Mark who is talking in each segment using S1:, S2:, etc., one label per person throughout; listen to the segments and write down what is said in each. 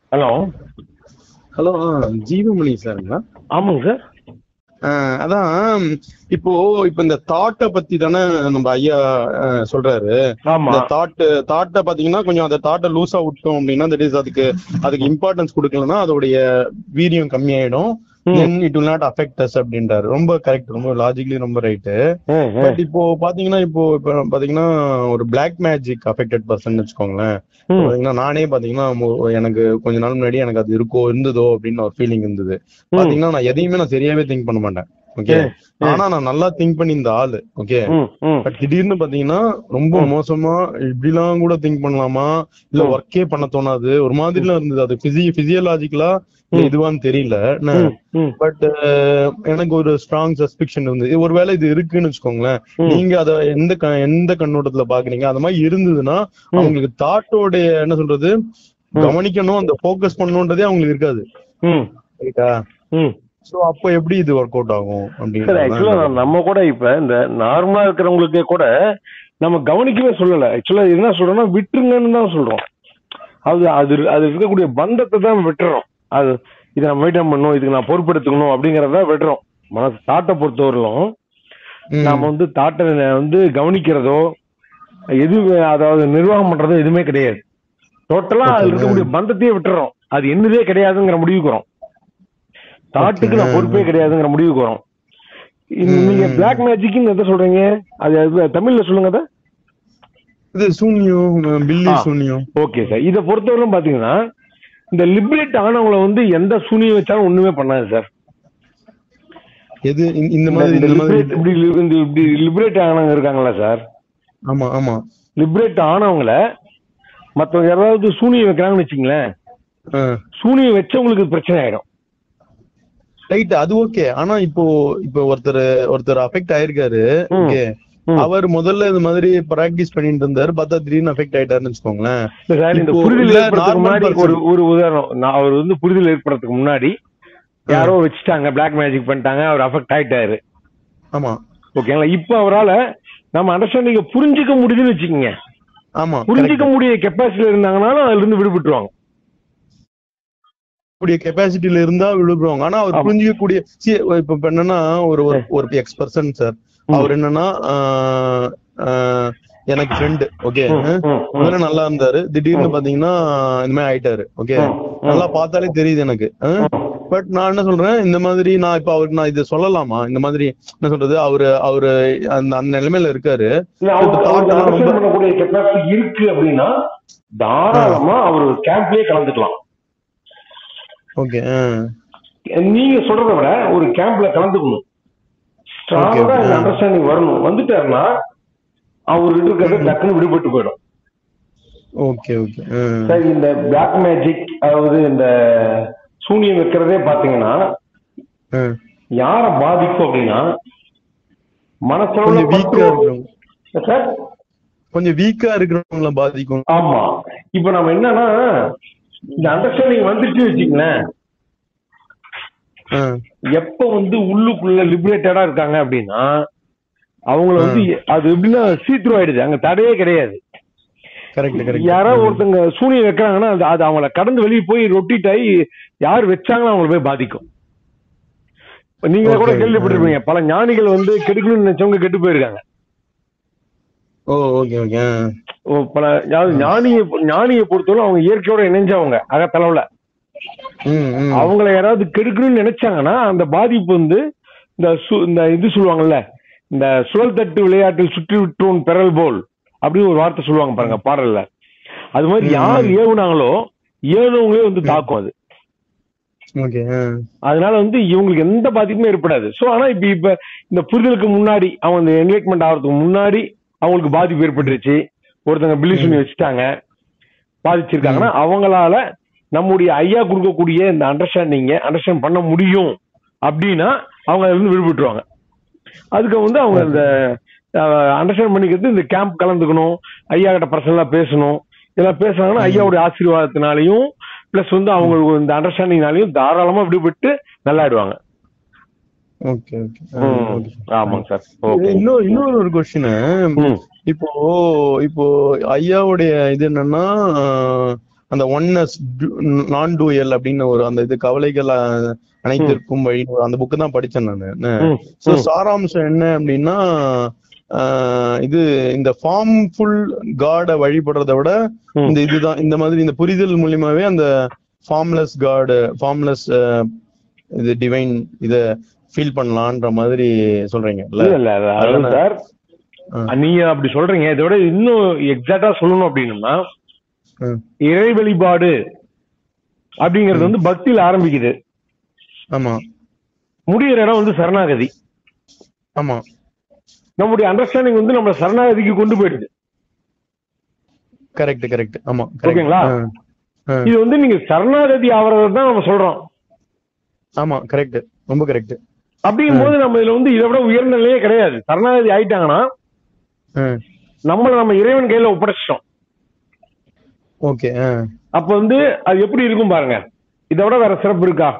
S1: Hello
S2: hello Jeevamani சாருங்களா
S1: ஆமாங்க sir
S2: ஆஹ் அதான் இப்போ இப்ப இந்த தாட்டை பத்தி தானே நம்ம ஐயா ஆஹ் சொல்றாரு
S1: ஆமா
S2: இந்த தாட் தாட்டை பாத்தீங்கன்னா கொஞ்சம் அந்த தாட்டை லூஸா விட்டோம் அப்படின்னா தட் இஸ் அதுக்கு அதுக்கு இம்பார்ட்டன்ஸ் கொடுக்கலன்னா அதோடைய வீரியம் கம்மியாயிடும்
S1: ம்.
S2: Then it will not affect us அப்படின்றாரு ரொம்ப கரெக்ட் ரொம்ப லாஜிக்கலி ரொம்ப ரைட்டு
S1: ம், ம்,
S2: பட் இப்போ பாத்தீங்கன்னா இப்போ இப்போ பாத்தீங்கன்னா ஒரு பிளாக் மேஜிக் அஃபெக்டட் பர்சன் வச்சுக்கோங்களேன்
S1: ம்.
S2: பாத்தீங்கன்னா நானே பாத்தீங்கன்னா மு- எனக்கு கொஞ்ச நாள் முன்னாடி எனக்கு அது இருக்கோ இருந்ததோ அப்படின்னு ஒரு ஃபீலிங் இருந்தது பாத்தீங்கன்னா நான் எதையுமே நான் சரியாவே திங்க் பண்ண மாட்டேன் ஓகே
S1: ம், ம்.
S2: ஆனா நான் நல்லா திங்க் பண்ணி இந்த ஆளு ஓகே
S1: ம், ம்.
S2: பட் திடீர்னு பாத்தீங்கன்னா ரொம்ப
S1: ம்.
S2: மோசமா இப்படிலாம் கூட திங்க் பண்ணலாமா இல்ல
S1: ம்.
S2: ஒர்க்கே பண்ண தோணாது ஒரு மாதிரிலாம் இருந்தது அது பிசி பிசியலாஜிக்கலா
S1: ம்.
S2: இதுவான்னு தெரியல
S1: ம், ம்,
S2: பட் எனக்கு ஒரு ஸ்ட்ராங் சஸ்பிக்ஷன் இருந்தது இது ஒருவேளை இது இருக்குன்னு வச்சுக்கோங்களேன்
S1: ம்.
S2: நீங்க அத எந்த க- எந்த கண்ணோட்டத்துல பாக்குறீங்க அந்த மாதிரி இருந்ததுன்னா
S1: ம்.
S2: அவங்களுக்கு தாட்டோட என்ன சொல்றது
S1: ம்.
S2: கவனிக்கணும் அந்த ஃபோக்கஸ் பண்ணணுன்றதே அவங்களுக்கு இருக்காது
S1: ம்,
S2: ரைட்டா
S1: ம்.
S2: சோ அப்ப எப்படி இது ஒர்க் அவுட் ஆகும்
S1: சார் ஆக்சுவலா
S2: அப்படின்னு
S1: நம்ம கூட இப்ப இந்த நார்மலா இருக்கிறவங்களுக்கே கூட நம்ம கவனிக்கவே சொல்லல ஆக்சுவலா என்ன சொல்றோம்னா விட்டுருங்கன்னு தான் சொல்றோம் அது அது அது இருக்கக்கூடிய பந்தத்தை தான் விட்டுறோம் அது இதை நம்ம மெயின்டைன் பண்ணணும் இதுக்கு நான் பொறுப்பெடுத்துக்கணும் அப்படிங்கறத விடுறோம் மனசு தாட்டை பொறுத்தவரையிலும் நாம வந்து தாட்டை வந்து கவனிக்கிறதோ எது அதாவது நிர்வாகம் பண்றதோ எதுவுமே கிடையாது டோட்டலா அதுல
S2: Okay.
S1: இருக்கக்கூடிய பந்தத்தையே விட்டுறோம் அது என்னதே கிடையாதுங்கிற முடிவுக்கு வரோம் தாட்டுக்கு நான்
S2: Okay.
S1: பொறுப்பே கிடையாதுங்கிற முடிவுக்கு வரோம் இந்த
S2: ம்,
S1: நீங்க
S2: ம்.
S1: பிளாக் மேஜிக்னு எதை சொல்றீங்க அது அது தமிழ்ல சொல்லுங்க அதை
S2: இது சூன்யம் பில்லி
S1: ஆ.
S2: சூன்யம்
S1: ஓகே சார் இதை பொறுத்தவரைக்கும் பாத்தீங்கன்னா இந்த லிபரேட் ஆனவங்கள வந்து எந்த சூனியம் வச்சாலும் ஒண்ணுமே பண்ணாது சார்
S2: எது இந்த- இந்த மாதிரி
S1: இந்த
S2: இந்த மாதிரி
S1: லிபரேட் இப்படி li- இந்த இப்படி லிபரேட் ஆனவங்க இருக்காங்களா சார்
S2: ஆமா ஆமா
S1: லிபரேட் ஆனவங்கள மத்தவங்க யாராவது சூனியம் வைக்கிறாங்கன்னு வச்சுங்களேன்
S2: ஆ.
S1: சூனியம் வச்சவங்களுக்கு இது பிரச்சனை ஆயிடும்
S2: ரைட் அது ஓகே ஆனா இப்போ இப்போ ஒருத்தர் ஒருத்தர் அஃபெக்ட் ஆயிருக்காரு
S1: ம்.
S2: ஓகே
S1: ம்.
S2: அவர் முதல்ல இந்த மாதிரி பிராக்டிஸ் பண்ணிட்டு இருந்தாரு பார்த்தா திடீர்னு அஃபெக்ட் ஆயிட்டாருன்னு வச்சுக்கோங்களேன்
S1: இல்ல சார் இந்த
S2: இப்போ
S1: புரிதல்
S2: இல்ல,
S1: ஏற்படுறதுக்கு
S2: normal
S1: முன்னாடி
S2: person.
S1: ஒரு ஒரு உதாரணம் நான் அவர் வந்து புரிதல் ஏற்படுறதுக்கு முன்னாடி யாரோ வச்சுட்டாங்க பிளாக் மேஜிக் பண்ணிட்டாங்க அவர் அஃபெக்ட் ஆயிட்டாரு
S2: ஆமா
S1: ஓகேங்களா இப்ப அவரால நம்ம அண்டர்ஸ்டாண்டிங்க புரிஞ்சுக்க முடியுதுன்னு வச்சுக்கோங்க
S2: ஆமா
S1: புரிஞ்சுக்க முடிய கெப்பாசிட்டி இருந்தாங்கனாலும் அதுல இருந்து விடுபட்டுருவாங்க
S2: கூடிய கெப்பாசிட்டில இருந்தா விழுப்புறவங்க ஆனா அவர்
S1: ஆமா.
S2: புரிஞ்சிக்க கூடிய see, இப்ப இப்ப என்னன்னா ஒரு ஒரு- ஒரு எக்ஸ் பர்சன் சார்
S1: ம்.
S2: அவர் என்னன்னா ஆஹ், ஆஹ், எனக்கு ஃப்ரெண்டு ஓகே
S1: ம், ம், ம்.
S2: முதல்ல நல்லா இருந்தாரு திடீர்னு
S1: ம்.
S2: பாத்தீங்கன்னா இந்த மாதிரி ஆயிட்டாரு ஓகே
S1: ம், ம்.
S2: நல்லா பார்த்தாலே தெரியுது எனக்கு பட் நான் என்ன சொல்றேன் இந்த மாதிரி நான் இப்ப அவருக்கு நான் இதை சொல்லலாமா இந்த மாதிரி என்ன சொல்றது அவரு அவரு அந்த அந்த நிலைமையில இருக்காரு
S1: இல்ல,
S2: இப்ப
S1: அவருக்கு-
S2: thought
S1: அவருக்கு
S2: எல்லாம்
S1: understand
S2: ரொம்ப-
S1: பண்ணக்கூடிய கெப்பாசிட்டி இருக்கு அப்படின்னா தாராளமா அவர் கேம்ப்லயே கலந்துக்கலாம்
S2: ஓகே
S1: நீங்க சொல்றதை விட ஒரு கேம்ப்ல கலந்துக்கணும் ஸ்ட்ராங்கா
S2: Okay, okay.
S1: இந்த அண்டர்ஸ்டாண்டிங் வரணும் வந்துட்டாருன்னா அவர்கிட்ட இருக்கிறது டக்குன்னு விடுபட்டு போயிடும்
S2: ஓகே ஓகே
S1: சார் இந்த பிளாக் மேஜிக் அதாவது இந்த சூனியம் வைக்கிறதே பாத்தீங்கன்னா யார பாதிக்கும் அப்படின்னா மனசளவுல
S2: கொஞ்சம் வீக்கா
S1: பற்று-
S2: இருக்கிறவங்க
S1: சார்
S2: கொஞ்சம் வீக்கா இருக்கிறவங்கள பாதிக்கும்
S1: ஆமா இப்ப நம்ம என்னன்னா இந்த அண்டர்ஸ்டாண்டிங் வந்துருச்சு வச்சுங்களேன்
S2: ஆ,
S1: எப்ப வந்து உள்ளுக்குள்ள லிபரேட்டடா இருக்காங்க அப்படின்னா அவங்கள வந்து அது எப்படின்னா சீத்ரூ ஆயிடுது அங்க தடையே கிடையாது
S2: கரெக்ட் கரெக்ட்
S1: யாராவது ஒருத்தங்க சூனியம் வைக்கிறாங்கன்னா அது அது அவங்கள கடந்து வெளியே போய் ரொட்டிட் ஆகி யார் வச்சாங்களோ அவங்கள போய் பாதிக்கும் இப்ப நீங்க கூட
S2: Okay.
S1: கேள்விப்பட்டிருப்பீங்க பல ஞானிகள் வந்து கெடுக்கணும்னு நினைச்சவங்க கெட்டு போயிருக்காங்க
S2: ஓ ஓகே ஓகே
S1: ஓ, பல அதாவது ஞானியை ஞானியை பொறுத்தவரை அவங்க இயற்கையோட இணைஞ்சவங்க அகத்தளவுல
S2: ம் ம்
S1: அவங்கள யாராவது கெடுக்கணும்னு நினைச்சாங்கன்னா அந்த பாதிப்பு வந்து இந்த சு- இந்த இது சொல்லுவாங்கல்ல இந்த சுழல் தட்டு விளையாட்டில் சுற்றி விட்டோன் பெறல் போல் அப்படின்னு ஒரு வார்த்தை சொல்லுவாங்க பாருங்க பாடல்ல அது மாதிரி
S2: ம்.
S1: யார் ஏவுனாங்களோ ஏவுனவங்களே வந்து தாக்கும் அது
S2: ஓகே
S1: அதனால வந்து இவங்களுக்கு எந்த பாதிப்புமே ஏற்படாது சோ ஆனா இப்ப இப்ப இந்த புரிதலுக்கு முன்னாடி அவங்க இந்த என்லைட்மெண்ட் ஆகிறதுக்கு முன்னாடி அவங்களுக்கு பாதிப்பு ஏற்பட்டுருச்சு ஒருத்தங்க பில்லி சொல்லி வச்சுட்டாங்க பாதிச்சிருக்காங்கன்னா அவங்களால நம்முடைய ஐயா கொடுக்கக்கூடிய இந்த அண்டர்ஸ்டாண்டிங்க அண்டர்ஸ்டாண்ட் பண்ண முடியும் அப்படின்னா அவங்க அதுல இருந்து விடுபட்டுருவாங்க அதுக்கு வந்து அவங்க இந்த அண்டர்ஸ்டாண்ட் பண்ணிக்கிறது இந்த கேம்ப் கலந்துக்கணும் ஐயா கிட்ட பர்சனலா பேசணும் இதெல்லாம் பேசுனாங்கன்னா ஐயாவுடைய ஆசீர்வாதத்தினாலையும் பிளஸ் வந்து அவங்களுக்கு இந்த அண்டர்ஸ்டாண்டிங்னாலையும் தாராளமா விடுபட்டு நல்லாயிடுவாங்க
S2: ஓகே ஓகே
S1: ம். ஆமாங்க சார் ஓகே
S2: இன்னொரு இன்னொரு ஒரு கொஸ்டின்
S1: ம்
S2: இப்போ இப்போ ஐயாவுடைய இது என்னன்னா ஆஹ், அந்த ஒன்னஸ் நான் டூயல் அப்படின்னு ஒரு அந்த இது கவலைகள் அஹ், அனைத்திற்கும் வழி அந்த புக்கு தான் படிச்சேன் நான்
S1: ம்,
S2: சோ
S1: ம்.
S2: சாராம்சம் என்ன அப்படின்னா ஆஹ் இது இந்த ஃபார்ம்ஃபுல் காட வழிபடுறதை விட
S1: ம்.
S2: இந்த இதுதான் இந்த மாதிரி இந்த புரிதல் மூலியமாவே அந்த ஃபார்ம்லெஸ் காடு ஃபார்ம்லெஸ் இது டிவைன் இத ஃபீல் பண்ணலான்ற மாதிரி சொல்றீங்க இல்ல
S1: இல்ல இல்ல அது- அதாவது சார்
S2: ஆ.
S1: நீங்க அப்படி சொல்றீங்க இதோட இன்னும் எக்ஸாக்டா சொல்லணும் அப்படின்னா
S2: ம்.
S1: இறை வழிபாடு அப்படிங்கிறது வந்து பக்தியில ஆரம்பிக்குது
S2: ஆமா
S1: முடியிற இடம் வந்து சரணாகதி
S2: ஆமா
S1: நம்முடைய அண்டர்ஸ்டாண்டிங் வந்து நம்ம சரணாகதிக்கு கொண்டு போயிடுது
S2: கரெக்ட் கரெக்ட் ஆமா
S1: ஓகேங்களா?
S2: ஆ.
S1: இது வந்து நீங்க சரணாகதி ஆவறதை தான் நம்ம சொல்றோம்
S2: ஆமா கரெக்ட் ரொம்ப கரெக்ட்
S1: அப்படிங்கும் போது நம்ம இதுல வந்து இதை விட உயர்ந்த நிலையே கிடையாது சரணாகதி ஆயிட்டாங்கன்னா நம்மள நம்ம இறைவன் கையில ஒப்படைச்சிட்டோம்
S2: ஓகே
S1: அப்ப வந்து அது எப்படி இருக்கும் பாருங்க இதை விட வேற சிறப்பு இருக்கா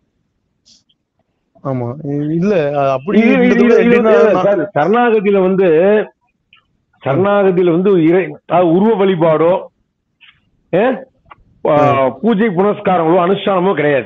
S2: ஆமா இல்ல அப்படி
S1: இது- இது-
S2: இருந்தது
S1: இது- இது
S2: எப்படின்னா,
S1: வந்து
S2: நான்-
S1: சார், சரணாகதியில வந்து சரணாகதியில வந்து இறை அதாவது உருவ வழிபாடோ ஏ, ஆ, பூஜை புனஸ்காரங்களோ அனுஷ்டானமோ கிடையாது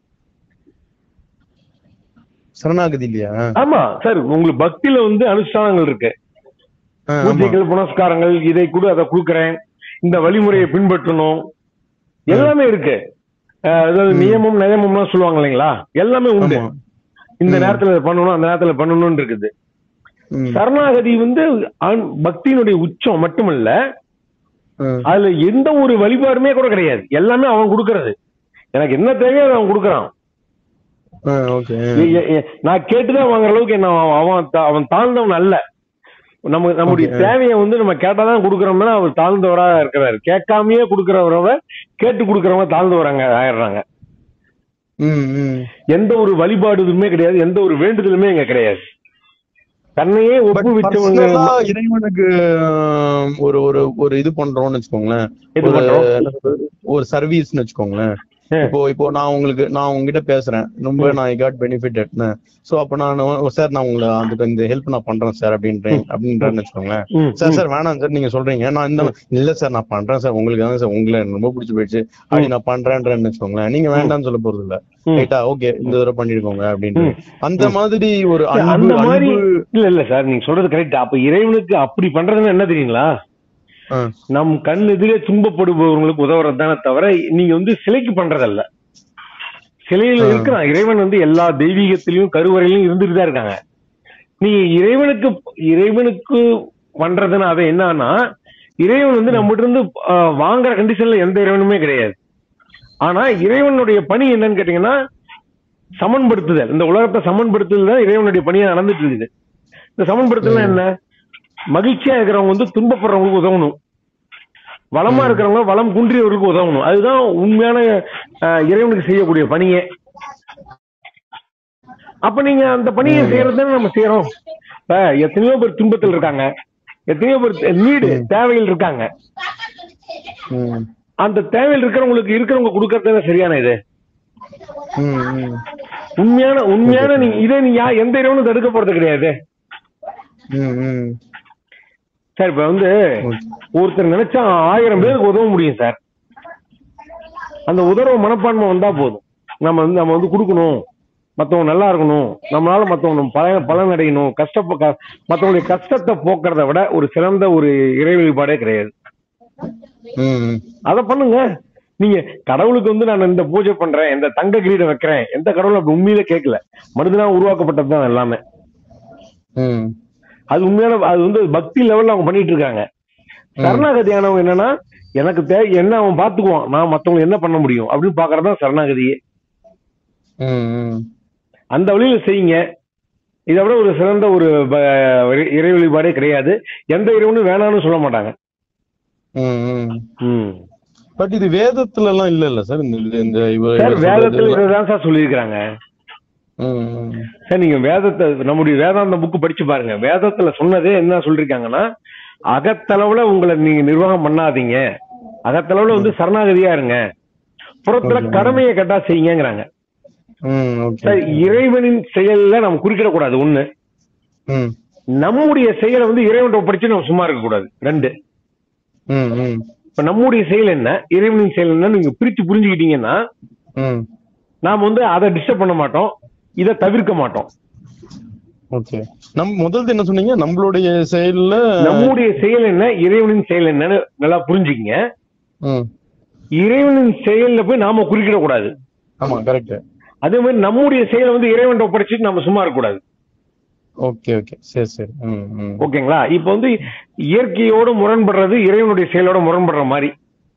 S2: சரணாகதி இல்லையா
S1: ஆமா சார் உங்களுக்கு பக்தியில வந்து அனுஷ்டானங்கள் இருக்கு
S2: ஆ, ஆமா.
S1: பூஜைகள் புனஸ்காரங்கள் இதை கூட அதை கொடுக்கறேன் இந்த வழிமுறையை பின்பற்றணும் எல்லாமே இருக்கு அஹ் அதாவது நியமம் நயமம்லாம் சொல்லுவாங்க இல்லைங்களா எல்லாமே உண்டு
S2: ஆமா.
S1: இந்த நேரத்துல இதை பண்ணணும் அந்த நேரத்துல பண்ணணும்னு இருக்குது
S2: ம்.
S1: சரணாகதி வந்து ஆண்- பக்தியினுடைய உச்சம் மட்டுமல்ல
S2: ம்.
S1: அதுல எந்த ஒரு வழிபாடுமே கூட கிடையாது எல்லாமே அவன் கொடுக்கறது எனக்கு என்ன தேவையோ அதை அவன் கொடுக்கறான்
S2: ஆ, ஓகே
S1: எ- எ- எ- நான் கேட்டுதான் வாங்குற அளவுக்கு என்ன அவன் அவன் தா- அவன் தாழ்ந்தவன் அல்ல நம்ம நம்முடைய
S2: Okay.
S1: தேவையை வந்து நம்ம கேட்டாதான் கொடுக்கறோம்னா அவர் தாழ்ந்தவரா இருக்கிறாரு கேட்காமயே கொடுக்கறவரவ கேட்டு கொடுக்கறவங்க தாழ்ந்தவராங்க ஆயிடுறாங்க
S2: ம் ம்
S1: எந்த ஒரு வழிபாடுமே கிடையாது எந்த ஒரு வேண்டுதலுமே இங்க கிடையாது தன்னையே
S2: பட்
S1: ஒப்புவிச்சவங்க
S2: பர்சனலா இறைவனுக்கு ஆஹ், ஒரு ஒரு ஒரு இது பண்றோம்னு வச்சுக்கோங்களேன்
S1: இது
S2: ஒரு
S1: பண்றோம்
S2: என்ன சொல்றது, ஒரு சர்வீஸ்னு வச்சுக்கோங்களேன்
S1: ஆ.
S2: இப்போ இப்போ நான் உங்களுக்கு நான் உங்ககிட்ட பேசுறேன் ரொம்ப நான் ஐ காட் பெனிஃபிட் சோ அப்ப நான் சார் நான் உங்களை அந்த இந்த ஹெல்ப் நான் பண்றேன் சார் அப்படின்றேன் அப்படின்றேன்னு வச்சுக்கோங்களேன்
S1: ம்,
S2: சார்
S1: ம்.
S2: சார் வேணாம் சார் நீங்க சொல்றீங்க நான் இந்த இல்ல சார் நான் பண்றேன் சார் உங்களுக்கு தான் சார் உங்களை எனக்கு ரொம்ப பிடிச்சி போயிடுச்சு அப்படி நான் பண்றேன்றேன்னு வச்சுக்கோங்களேன் நீங்க வேண்டாம்னு சொல்ல போறது இல்ல
S1: ம்.
S2: ரைட்டா ஓகே இந்த தடவை பண்ணிருக்கோங்க அப்படின்ட்டு அந்த மாதிரி ஒரு
S1: அந்த
S2: அன்பு
S1: மாதிரி
S2: அன்பு
S1: இல்ல இல்ல சார் நீங்க சொல்றது கரெக்ட் அப்ப இறைவனுக்கு அப்படி பண்றதுன்னா என்ன தெரியுங்களா
S2: ஆ,
S1: நம் கண் எதிரே துன்பப்படுபவர்களுக்கு உதவுறது தானே தவிர நீங்க வந்து சிலைக்கு பண்றதல்ல சிலையில
S2: ஆ.
S1: இருக்கிறான் இறைவன் வந்து எல்லா தெய்வீகத்திலையும் கருவறையிலும் இருந்துட்டு தான் இருக்காங்க நீங்க இறைவனுக்கு இறைவனுக்கு பண்றதுன்னா அது என்னன்னா இறைவன் வந்து நம்மகிட்ட இருந்து ஆ, வாங்குற கண்டிஷன்ல எந்த இறைவனுமே கிடையாது ஆனா இறைவனுடைய பணி என்னன்னு கேட்டீங்கன்னா சமன்படுத்துதல் இந்த உலகத்தை சமன்படுத்துதல் தான் இறைவனுடைய பணியா நடந்துட்டு இருக்குது இந்த சமன்படுத்துதல் என்ன மகிழ்ச்சியா இருக்கிறவங்க வந்து துன்பப்படுறவங்களுக்கு உதவணும் வளமா இருக்கிறவங்க வளம் குன்றியவர்களுக்கு உதவணும் அதுதான் உண்மையான அஹ், இறைவனுக்கு செய்யக்கூடிய பணியே அப்ப நீங்க அந்த பணியை செய்யறது தானே நம்ம செய்யறோம் இப்ப எத்தனையோ பேர் துன்பத்தில் இருக்காங்க எத்தனையோ பேர் நீடு தேவையில் இருக்காங்க
S2: ம்,
S1: அந்த தேவையில் இருக்கிறவங்களுக்கு இருக்கிறவங்க கொடுக்கறது தானே சரியான இது
S2: ம், ம்,
S1: உண்மையான உண்மையான நீங்க இதை நீங்க யா- எந்த இறைவனும் தடுக்க போறது கிடையாது
S2: ம், ம்.
S1: சார் இப்ப வந்து
S2: ஓகே.
S1: ஒருத்தர் நினைச்சா ஆயிரம் பேருக்கு உதவ முடியும் சார் அந்த உதவ மனப்பான்மை வந்தா போதும் நம்ம வந்து நம்ம வந்து கொடுக்கணும் மத்தவங்க நல்லா இருக்கணும் நம்மளால மத்தவங்க பலன் பலன் அடையணும் கஷ்ட மத்தவங்களுடைய கஷ்டத்தை போக்குறத விட ஒரு சிறந்த ஒரு இறை வழிபாடே கிடையாது
S2: ம், ம்.
S1: அதை பண்ணுங்க நீங்க கடவுளுக்கு வந்து நான் இந்த பூஜை பண்றேன் இந்த தங்க கிரீடம் வைக்கிறேன் எந்த கடவுளும் அப்படி உண்மையிலே கேட்கல மனிதனா உருவாக்கப்பட்டது தான் எல்லாமே
S2: ம்.
S1: அது உண்மையான அது வந்து பக்தி லெவல்ல அவங்க பண்ணிட்டு இருக்காங்க சரணாகதியானவங்க என்னன்னா எனக்கு தே என்ன அவன் பாத்துக்குவான் நான் மத்தவங்க என்ன பண்ண முடியும் அப்படின்னு பாக்குறதுதான் சரணாகதியே
S2: ம், ம்.
S1: அந்த வழியில செய்யுங்க இதை விட ஒரு சிறந்த ஒரு ப- இறை- இறை வழிபாடே கிடையாது எந்த இறைவனும் வேணாம்னு சொல்ல மாட்டாங்க
S2: ம், ம்.
S1: ம்.
S2: பட் இது வேதத்துல எல்லாம் இல்ல இல்ல சார் இந்த இது- இந்த இவர்
S1: சார்
S2: இவர்
S1: வேதத்துல
S2: சொல்றது எல்லாம்.
S1: இதைதான் சார் சொல்லியிருக்கிறாங்க
S2: ம், ம்.
S1: சார் நீங்க வேதத்தை நம்முடைய வேதாந்த புக்கு படிச்சு பாருங்க வேதத்துல சொன்னதே என்ன சொல்லிருக்காங்கன்னா அகத்தளவுல உங்களை நீங்க நிர்வாகம் பண்ணாதீங்க அகத்தளவுல வந்து சரணாகதியா இருங்க புறத்துல
S2: Okay.
S1: கடமையை கட்டா செய்யுங்கிறாங்க
S2: ம், ஓகே.
S1: சார் இறைவனின் செயல்ல நம்ம குறுக்கிடக்கூடாது ஒண்ணு
S2: ம்,
S1: நம்முடைய செயலை வந்து இறைவன் படிச்சு நம்ம சும்மா இருக்க கூடாது ரெண்டு
S2: ம், ம்.
S1: இப்ப நம்முடைய செயல் என்ன இறைவனின் செயல் என்ன நீங்க பிரிச்சு புரிஞ்சுக்கிட்டீங்கன்னா
S2: ம்
S1: நாம வந்து அதை டிஸ்டர்ப் பண்ண மாட்டோம் இதை தவிர்க்க மாட்டோம்
S2: ஓகே நம் முதல்ல என்ன சொன்னீங்க நம்மளுடைய செயல்ல
S1: நம்முடைய செயல் என்ன இறைவனின் செயல் என்னன்னு நல்லா புரிஞ்சுக்கங்க
S2: ம்
S1: இறைவனின் செயல்ல போய் நாம குறுக்கிட கூடாது
S2: ஆமா கரெக்ட்
S1: அதே மாதிரி நம்முடைய செயலை வந்து இறைவன் ஒப்படைச்சிட்டு நம்ம சும்மா இருக்கக்கூடாது
S2: ஓகே ஓகே சரி சரி ம் ம்
S1: ஓகேங்களா இப்ப வந்து இயற்கையோடு முரண்படுறது இறைவனுடைய செயலோட முரண்படுற மாதிரி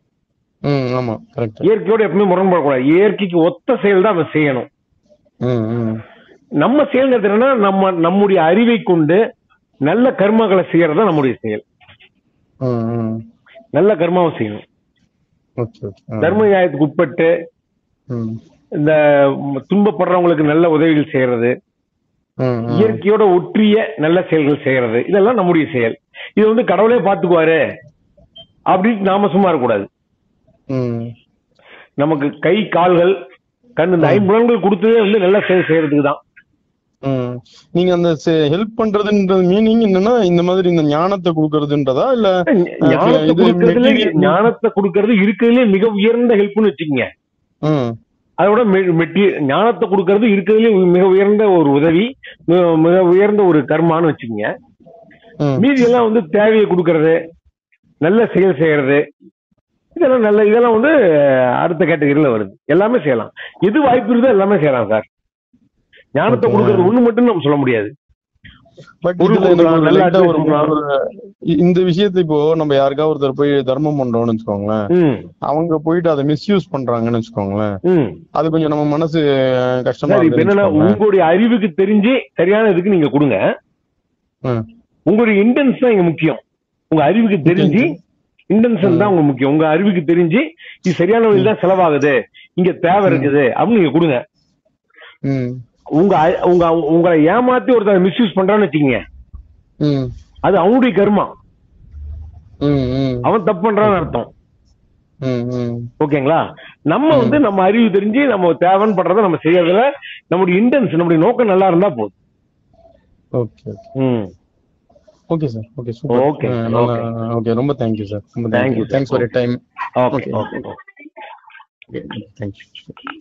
S2: ம் ஆமா கரெக்ட்
S1: இயற்கையோட எப்பவுமே முரண்படக்கூடாது இயற்கைக்கு ஒத்த செயல் தான் அவன் செய்யணும்
S2: ம் ம்
S1: நம்ம செயல்ங்கிறது என்னன்னா நம்ம நம்முடைய அறிவை கொண்டு நல்ல கர்மாக்களை செய்யறது தான் நம்முடைய செயல்
S2: ம் ம்
S1: நல்ல கர்மாவை செய்யணும்
S2: ஓகே ஓகே
S1: தர்ம நியாயத்துக்கு உட்பட்டு
S2: ம்
S1: இந்த துன்பப்படுறவங்களுக்கு நல்ல உதவிகள் செய்யறது
S2: ம் ம்
S1: இயற்கையோட ஒற்றிய நல்ல செயல்கள் செய்யறது இதெல்லாம் நம்முடைய செயல் இது வந்து கடவுளே பாத்துக்குவாரு அப்படின்னு நாம சும்மா இருக்கக்கூடாது
S2: ம்
S1: நமக்கு கை கால்கள் கண் இந்த ஐம்புலன்கள் கொடுத்ததே வந்து நல்ல செயல் செய்யறதுக்கு தான்
S2: ம் நீங்க அந்த ஹெல்ப் பண்றதுன்றது மீனிங் என்னன்னா இந்த மாதிரி இந்த ஞானத்தை கொடுக்கறதுன்றதா இல்ல
S1: ஞானத்தை
S2: இது
S1: கொடுக்கறதுல
S2: material-
S1: ஞானத்தை கொடுக்கறது இருக்கிறதுலே மிக உயர்ந்த ஹெல்ப்னு வச்சுக்கோங்க
S2: ம்
S1: அதோட மெட்டி ஞானத்தை கொடுக்கறது இருக்கிறதுலே மிக உயர்ந்த ஒரு உதவி மிக- மிக உயர்ந்த ஒரு கர்மான்னு வச்சுக்கோங்க
S2: ம்
S1: மீதி எல்லாம் வந்து தேவையை கொடுக்கறது நல்ல செயல் செய்யறது இதெல்லாம் நல்ல இதெல்லாம் வந்து அஹ், அடுத்த கேட்டகரியில வருது எல்லாமே செய்யலாம் எது வாய்ப்பு இருக்குதோ எல்லாமே செய்யலாம் சார் ஞானத்தை
S2: Okay.
S1: கொடுக்கறது ஒண்ணு மட்டும் நம்ம சொல்ல முடியாது
S2: பட்
S1: பொருள்
S2: இதுல எனக்கு
S1: கொடுக்கலாம்,
S2: ஒரு
S1: நல்ல
S2: light ஆ ஒரு
S1: advice
S2: ஒரு- இந்த விஷயத்தை இப்போ நம்ம யாருக்கா ஒருத்தர் போய் தர்மம் பண்றோம்னு வச்சுக்கோங்களேன்
S1: ம்
S2: அவங்க போயிட்டு அதை மிஸ்யூஸ் பண்றாங்கன்னு வச்சுக்கோங்களேன்
S1: ம்
S2: அது கொஞ்சம் நம்ம மனசு அஹ், கஷ்டமா
S1: சார் இப்ப என்னன்னா
S2: இருக்கு
S1: உங்களுடைய அறிவுக்கு தெரிஞ்சு சரியான இதுக்கு நீங்க கொடுங்க
S2: ம்.
S1: உங்களுடைய இன்டென்ஸ் தான் இங்க முக்கியம் உங்க அறிவுக்கு தெரிஞ்சு இன்டென்ஷன் தான் உங்க முக்கியம் உங்க அறிவுக்கு தெரிஞ்சு இது சரியான வழியில் தான் செலவாகுது இங்க தேவை இருக்குது அப்படின்னு நீங்க கொடுங்க
S2: ம்
S1: உங்க அ- உங்க உங்களை ஏமாத்தி ஒருத்தர் மிஸ்யூஸ் பண்றான்னு வச்சுக்கீங்க
S2: ம்
S1: அது அவனுடைய கர்மா
S2: ம் ம்
S1: அவன் தப்பு பண்றான்னு அர்த்தம்
S2: ம் ம்
S1: ஓகேங்களா நம்ம வந்து நம்ம அறிவு தெரிஞ்சு நம்ம தேவைன்னு பண்றதை நம்ம செய்யறதுல நம்முடைய இன்டென்ஸ் நம்முடைய நோக்கம் நல்லா இருந்தா போதும்
S2: ஓகே ஓகே
S1: ம்
S2: okay sir okay super
S1: Okay,
S2: okay ரொம்ப தேங்க்யூ சார் ரொம்ப
S1: Thank
S2: thank you
S1: you, sir.
S2: Thanks for your time
S1: okay
S2: Okay.
S1: Okay
S2: thank you